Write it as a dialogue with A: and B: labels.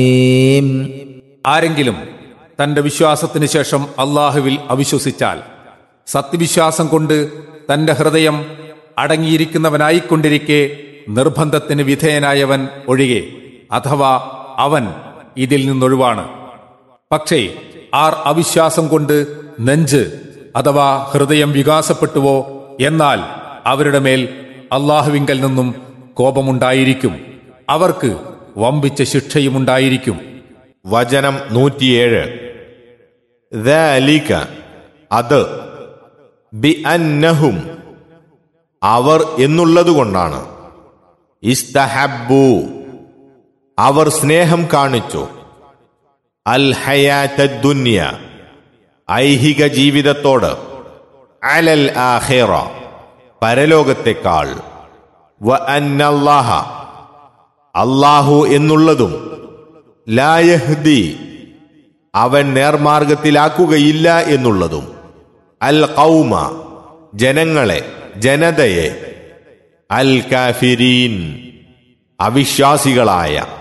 A: ആരെങ്കിലും തന്റെ വിശ്വാസത്തിന് ശേഷം അള്ളാഹുവിൽ അവിശ്വസിച്ചാൽ സത്യവിശ്വാസം കൊണ്ട് തന്റെ ഹൃദയം അടങ്ങിയിരിക്കുന്നവനായിക്കൊണ്ടിരിക്കെ നിർബന്ധത്തിന് വിധേയനായവൻ ഒഴികെ അഥവാ അവൻ ഇതിൽ നിന്നൊഴിവാണ് പക്ഷേ ആർ അവിശ്വാസം കൊണ്ട് നെഞ്ച് അഥവാ ഹൃദയം വികാസപ്പെട്ടുവോ എന്നാൽ അവരുടെ മേൽ അള്ളാഹുവിങ്കൽ നിന്നും കോപമുണ്ടായിരിക്കും അവർക്ക് വമ്പിച്ച ശിക്ഷയുമുണ്ടായിരിക്കും
B: വചനം നൂറ്റിയേഴ് ذَلِكَ അത് ബി അന്നഹും അവർ എന്നുള്ളതുകൊണ്ടാണ് ഇസ്തഹബ്ബു അവർ സ്നേഹം കാണിച്ചു അൽ ഹയാത്ത ദുന്യ ഐഹിക ജീവിതത്തോട് അലൽ ആഖിറ പരലോകത്തെക്കാൾ വ അന്നല്ലാഹ അല്ലാഹു എന്നുള്ളതും ലായഹ്ദി അവൻ നേർമാർഗത്തിലാക്കുകയില്ല എന്നുള്ളതും അൽ കൗമ ജനങ്ങളെ ജനതയെ അൽ കാഫിരീൻ അവിശ്വാസികളായ